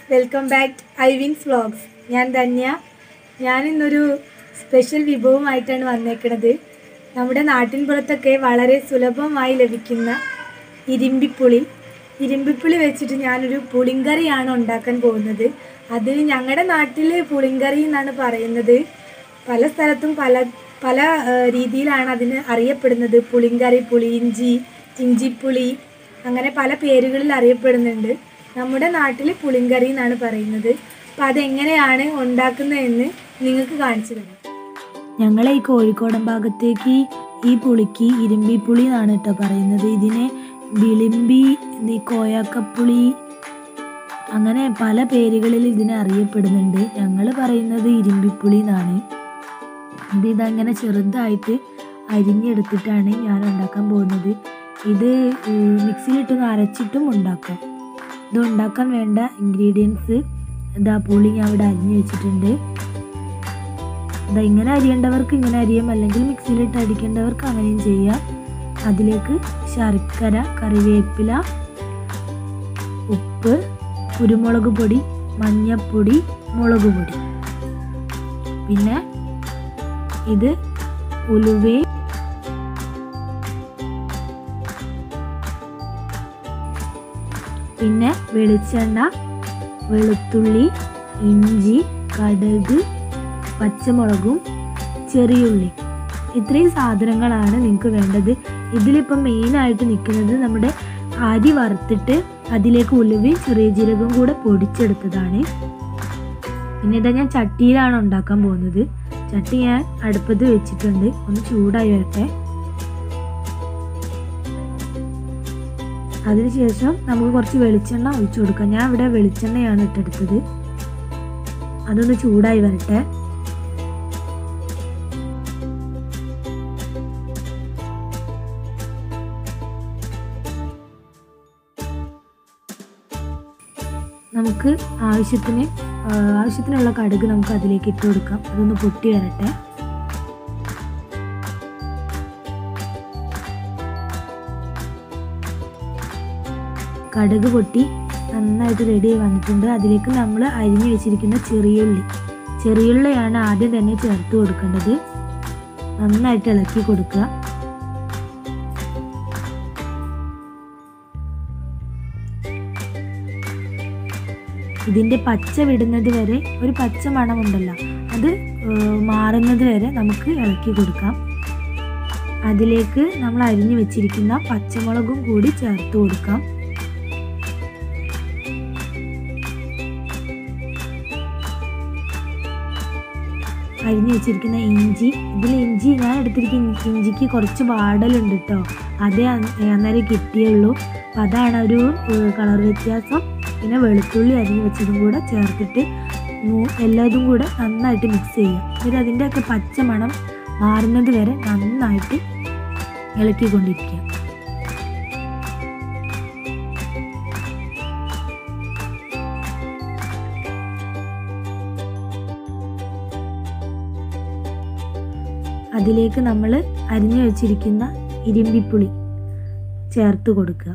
welcome back I Vins vlogs ഞാൻ ധന്യ ഞാൻ ഇന്നൊരു സ്പെഷ്യൽ വിഭവമായിട്ടാണ് വന്നേക്കുന്നത് നമ്മുടെ നാട്ടിൻപുറത്തൊക്കെ വളരെ സുലഭമായി ലഭിക്കുന്ന ഇരുമ്പിപ്പുളി ഇരുമ്പിപ്പുളി വെച്ചിട്ട് ഞാനൊരു പുളിങ്കറിയാണ് ഉണ്ടാക്കാൻ പോകുന്നത് അതിന് ഞങ്ങളുടെ നാട്ടിൽ പുളിങ്കറി എന്നാണ് പറയുന്നത് പല സ്ഥലത്തും പല പല ആ, രീതിയിലാണ് അതിന് അറിയപ്പെടുന്നത് പുളിങ്കറി പുളിയിഞ്ചി ഇഞ്ചിപ്പുളി അങ്ങനെ പല പേരുകളിൽ അറിയപ്പെടുന്നുണ്ട് നമ്മുടെ നാട്ടിൽ പുളിങ്കറി എന്നാണ് പറയുന്നത് അപ്പം അതെങ്ങനെയാണ് ഉണ്ടാക്കുന്നതെന്ന് നിങ്ങൾക്ക് കാണിച്ചു തരാം ഞങ്ങളെ ഈ കോഴിക്കോടൻ ഭാഗത്തേക്ക് ഈ പുളിക്ക് ഇരുമ്പിപ്പുളി എന്നാണ് കേട്ടോ പറയുന്നത് ഇതിനെ വിളിമ്പി ഈ കോയാക്കപ്പുളി അങ്ങനെ പല പേരുകളിൽ ഇതിനെ അറിയപ്പെടുന്നുണ്ട് ഞങ്ങൾ പറയുന്നത് ഇരുമ്പിപ്പുളി എന്നാണ് ഇത് ഇതങ്ങനെ ചെറുതായിട്ട് അരിഞ്ഞെടുത്തിട്ടാണ് ഞാൻ ഉണ്ടാക്കാൻ പോകുന്നത് ഇത് ഏഹ്, മിക്സിയിലിട്ടൊന്ന് അരച്ചിട്ടും ഉണ്ടാക്കാം ഇത് ഉണ്ടാക്കാൻ വേണ്ട ഇൻഗ്രീഡിയൻസ് ഇതാ പുളി ഞാൻ ഇവിടെ അരിഞ്ഞു വെച്ചിട്ടുണ്ട് ഇതാ ഇങ്ങനെ അരിയേണ്ടവർക്ക് ഇങ്ങനെ അരിയാം അല്ലെങ്കിൽ മിക്സിയിലിട്ട് അടിക്കേണ്ടവർക്ക് അങ്ങനെയും ചെയ്യാം അതിലേക്ക് ശർക്കര കറിവേപ്പില ഉപ്പ് കുരുമുളക് പൊടി മഞ്ഞപ്പൊടി മുളക് പൊടി പിന്നെ ഇത് ഉലുവേ പിന്നെ വെളിച്ചെണ്ണ വെളുത്തുള്ളി ഇഞ്ചി കടുക് പച്ചമുളകും ചെറിയുള്ളി ഇത്രയും സാധനങ്ങളാണ് നിങ്ങൾക്ക് വേണ്ടത് ഇതിലിപ്പം മെയിനായിട്ട് നിൽക്കുന്നത് നമ്മുടെ അരി വറുത്തിട്ട് അതിലേക്ക് ഉലുവയും ചെറിയ ജീരകവും കൂടെ പൊടിച്ചെടുത്തതാണ് പിന്നെ ഇതാ ഞാൻ ചട്ടിയിലാണ് ഉണ്ടാക്കാൻ പോകുന്നത് ചട്ടി ഞാൻ അടുപ്പത്ത് വെച്ചിട്ടുണ്ട് ഒന്ന് ചൂടായി വരട്ടെ അതിനുശേഷം നമുക്ക് കുറച്ച് വെളിച്ചെണ്ണ ഒഴിച്ചു കൊടുക്കാം ഞാൻ ഇവിടെ വെളിച്ചെണ്ണയാണ് ഇട്ടെടുത്തത് അതൊന്ന് ചൂടായി വരട്ടെ നമുക്ക് ആവശ്യത്തിന് ആ, ആവശ്യത്തിനുള്ള കടുക് നമുക്ക് അതിലേക്ക് ഇട്ട് കൊടുക്കാം അതൊന്ന് പൊട്ടി വരട്ടെ കടുക് പൊട്ടി നന്നായിട്ട് റെഡി ആയി വന്നിട്ടുണ്ട് അതിലേക്ക് നമ്മൾ അരിഞ്ഞു വെച്ചിരിക്കുന്ന ചെറിയുള്ളി ചെറിയുള്ളിയാണ് ആദ്യം തന്നെ ചേർത്ത് കൊടുക്കേണ്ടത് നന്നായിട്ട് ഇളക്കി കൊടുക്കുക ഇതിൻ്റെ പച്ച വിടുന്നത് വരെ ഒരു പച്ച മണമുണ്ടല്ലോ അത് ഏഹ്, മാറുന്നത് വരെ നമുക്ക് ഇളക്കി കൊടുക്കാം അതിലേക്ക് നമ്മൾ അരിഞ്ഞു വെച്ചിരിക്കുന്ന പച്ചമുളകും കൂടി ചേർത്ത് കൊടുക്കാം അരിഞ്ഞു വെച്ചിരിക്കുന്ന ഇഞ്ചി ഇതിൽ ഇഞ്ചി ഞാൻ എടുത്തിരിക്കുന്ന ഇഞ്ചിക്ക് കുറച്ച് വാടലുണ്ട് കേട്ടോ അതേ അന്ന് അന്നേരം കിട്ടിയുള്ളൂ അപ്പം അതാണ് ഒരു കളർ വ്യത്യാസം പിന്നെ വെളുത്തുള്ളി അരിഞ്ഞു വെച്ചതും കൂടെ ചേർത്തിട്ട് മൂ- എല്ലാതും കൂടെ നന്നായിട്ട് മിക്സ് ചെയ്യുക എന്നിട്ട് അതിൻ്റെയൊക്കെ പച്ച മണം മാറുന്നത് വരെ നന്നായിട്ട് ഇളക്കിക്കൊണ്ടിരിക്കുക അതിലേക്ക് നമ്മൾ അരിഞ്ഞു വെച്ചിരിക്കുന്ന ഇരുമ്പിപ്പുളി ചേർത്ത് കൊടുക്കുക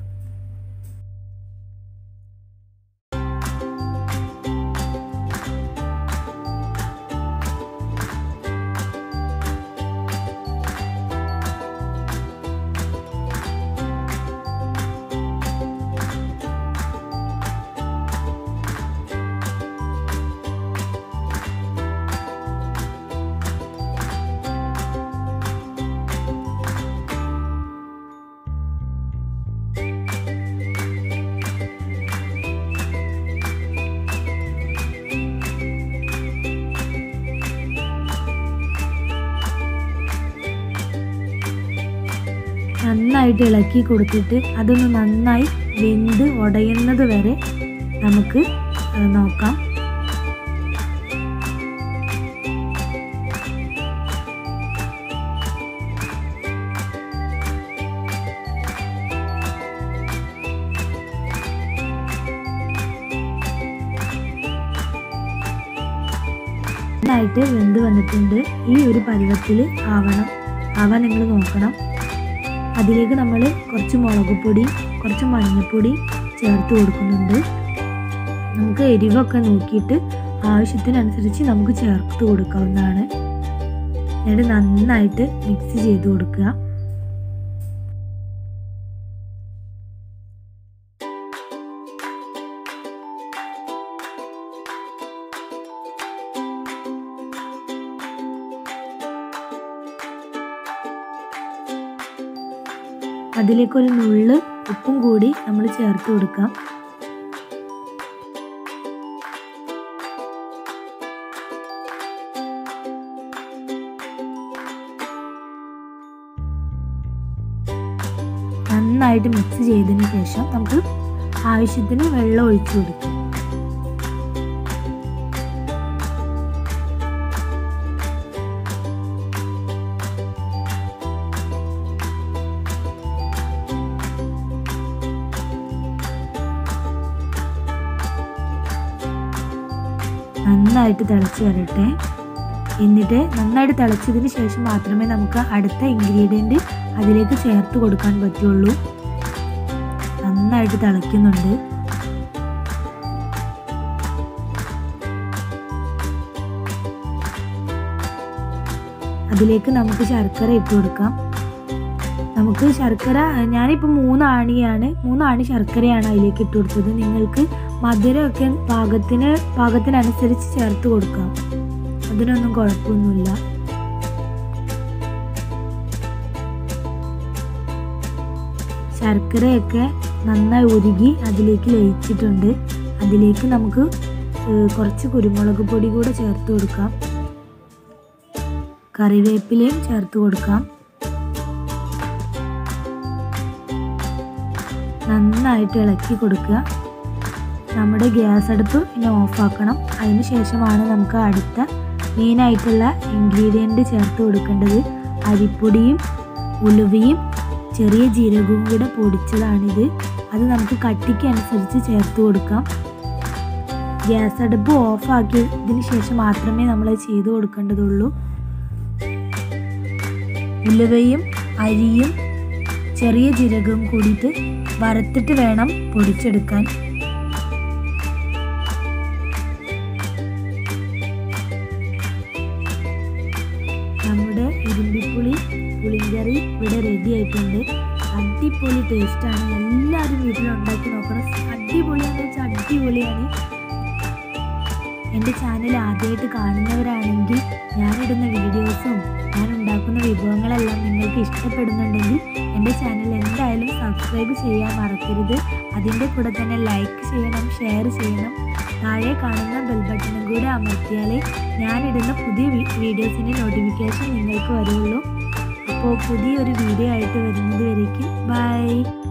നന്നായിട്ട് ഇളക്കി കൊടുത്തിട്ട് അതൊന്ന് നന്നായി വെന്ത് ഉടയുന്നത് വരെ നമുക്ക് അത് നോക്കാം നന്നായിട്ട് വെന്ത് വന്നിട്ടുണ്ട് ഈ ഒരു പരുവത്തിൽ ആവണം ആവാൻ നിങ്ങൾ നോക്കണം അതിലേക്ക് നമ്മൾ കുറച്ച് മുളക് പൊടി കുറച്ച് മഞ്ഞൾപ്പൊടി ചേർത്ത് കൊടുക്കുന്നുണ്ട് നമുക്ക് എരിവൊക്കെ നോക്കിയിട്ട് ആവശ്യത്തിനനുസരിച്ച് നമുക്ക് ചേർത്ത് കൊടുക്കാവുന്നതാണ് എന്നിട്ട് നന്നായിട്ട് മിക്സ് ചെയ്ത് കൊടുക്കുക അതിലേക്ക് ഒരു നുള്ള് ഉപ്പും കൂടി നമ്മൾ ചേർത്ത് കൊടുക്കാം നന്നായിട്ട് മിക്സ് ചെയ്തതിന് ശേഷം നമുക്ക് ആവശ്യത്തിന് വെള്ളം ഒഴിച്ചു കൊടുക്കാം നന്നായിട്ട് തിളച്ച് വരട്ടെ എന്നിട്ട് നന്നായിട്ട് തിളച്ചതിന് ശേഷം മാത്രമേ നമുക്ക് അടുത്ത ഇൻഗ്രീഡിയൻറ്റ് അതിലേക്ക് ചേർത്ത് കൊടുക്കാൻ പറ്റുള്ളൂ നന്നായിട്ട് തിളയ്ക്കുന്നുണ്ട് അതിലേക്ക് നമുക്ക് ശർക്കര ഇട്ട് കൊടുക്കാം നമുക്ക് ശർക്കര ഞാനിപ്പോൾ മൂന്നാണിയാണ് മൂന്നാണി ശർക്കരയാണ് അതിലേക്ക് ഇട്ട് കൊടുത്തത് നിങ്ങൾക്ക് മധുരമൊക്കെ പാകത്തിന് പാകത്തിനനുസരിച്ച് ചേർത്ത് കൊടുക്കാം അതിനൊന്നും കുഴപ്പമൊന്നുമില്ല ശർക്കരയൊക്കെ നന്നായി ഉരുകി അതിലേക്ക് ലയിച്ചിട്ടുണ്ട് അതിലേക്ക് നമുക്ക് ഏഹ്, കുറച്ച് കുരുമുളക് പൊടി കൂടെ ചേർത്ത് കൊടുക്കാം കറിവേപ്പിലയും ചേർത്ത് കൊടുക്കാം നന്നായിട്ട് ഇളക്കി കൊടുക്കുക നമ്മുടെ ഗ്യാസ് അടുപ്പ് ഇനി ഓഫാക്കണം അതിന് ശേഷമാണ് നമുക്ക് അടുത്ത മെയിനായിട്ടുള്ള ഇൻഗ്രീഡിയൻറ്റ് ചേർത്ത് കൊടുക്കേണ്ടത് അരിപ്പൊടിയും ഉലുവയും ചെറിയ ജീരകവും കൂടെ പൊടിച്ചതാണിത് അത് നമുക്ക് കട്ടിക്ക് അനുസരിച്ച് ചേർത്ത് കൊടുക്കാം ഗ്യാസ് അടുപ്പ് ഓഫാക്കിയതിന് ശേഷം മാത്രമേ നമ്മൾ ചെയ്ത് കൊടുക്കേണ്ടതുള്ളൂ ഉലുവയും അരിയും ചെറിയ ജീരകവും കൂടിയിട്ട് വറുത്തിട്ട് വേണം പൊടിച്ചെടുക്കാൻ നമ്മുടെ ഇരുമ്പിപ്പുളി പുളിങ്കറി ഇവിടെ റെഡി ആയിട്ടുണ്ട് അടിപൊളി ടേസ്റ്റാണ് എല്ലാവരും വീട്ടിൽ ഉണ്ടാക്കി നോക്കണം അടിപൊളിയാന്ന് വെച്ചാൽ അടിപൊളിയാണ് എൻ്റെ ചാനൽ ആദ്യമായിട്ട് കാണുന്നവരാണെങ്കിൽ ഞാനിടുന്ന വീഡിയോസും ഞാൻ ഉണ്ടാക്കുന്ന വിഭവങ്ങളെല്ലാം നിങ്ങൾക്ക് ഇഷ്ടപ്പെടുന്നുണ്ടെങ്കിൽ എൻ്റെ ചാനൽ എന്തായാലും സബ്സ്ക്രൈബ് ചെയ്യാൻ മറക്കരുത് അതിൻ്റെ കൂടെ തന്നെ ലൈക്ക് ചെയ്യണം ഷെയർ ചെയ്യണം താഴെ കാണുന്ന ബെൽ ബട്ടണും കൂടെ അമർത്തിയാലേ ഞാനിടുന്ന പുതിയ വീഡിയോസിൻ്റെ നോട്ടിഫിക്കേഷൻ നിങ്ങൾക്ക് വരുള്ളൂ അപ്പോൾ പുതിയൊരു വീഡിയോ ആയിട്ട് വരുന്നത് വരേക്കും ബൈ